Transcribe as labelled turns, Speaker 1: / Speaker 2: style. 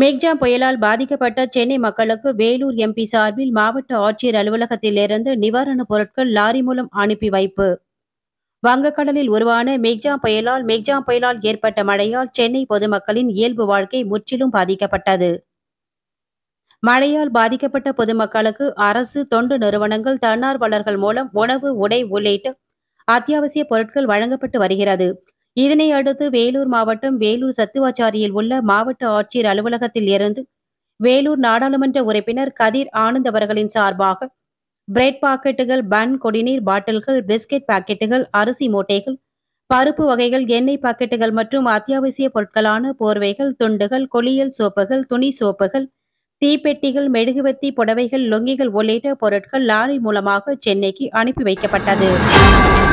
Speaker 1: மெக்ஜா புயலால் பாதிக்கப்பட்ட சென்னை மக்களுக்கு வேலூர் எம்பி சார்பில் மாவட்ட ஆட்சியர் அலுவலகத்திலிருந்து நிவாரணப் பொருட்கள் லாரி மூலம் அனுப்பி வைப்பு வங்கக்கடலில் உருவான மெக்ஜா புயலால் மெக்ஜா புயலால் ஏற்பட்ட மழையால் சென்னை பொதுமக்களின் இயல்பு வாழ்க்கை முற்றிலும் பாதிக்கப்பட்டது மழையால் பாதிக்கப்பட்ட பொதுமக்களுக்கு அரசு தொண்டு நிறுவனங்கள் தன்னார்வலர்கள் மூலம் உணவு உடை உள்ளிட்ட அத்தியாவசிய பொருட்கள் வழங்கப்பட்டு வருகிறது இதனை அடுத்து வேலூர் மாவட்டம் வேலூர் சத்துவாச்சாரியில் உள்ள மாவட்ட ஆட்சியர் அலுவலகத்தில் இருந்து வேலூர் நாடாளுமன்ற உறுப்பினர் கதிர் ஆனந்த் அவர்களின் சார்பாக பிரெட் பாக்கெட்டுகள் பன் குடிநீர் பாட்டில்கள் பிஸ்கெட் பாக்கெட்டுகள் அரிசி மூட்டைகள் பருப்பு வகைகள் எண்ணெய் பாக்கெட்டுகள் மற்றும் அத்தியாவசிய பொருட்களான போர்வைகள் துண்டுகள் குளியல் சோப்புகள் துணி சோப்புகள் தீப்பெட்டிகள் மெழுகுவர்த்தி புடவைகள் லுங்கிகள் உள்ளிட்ட பொருட்கள் லாரி மூலமாக சென்னைக்கு அனுப்பி வைக்கப்பட்டது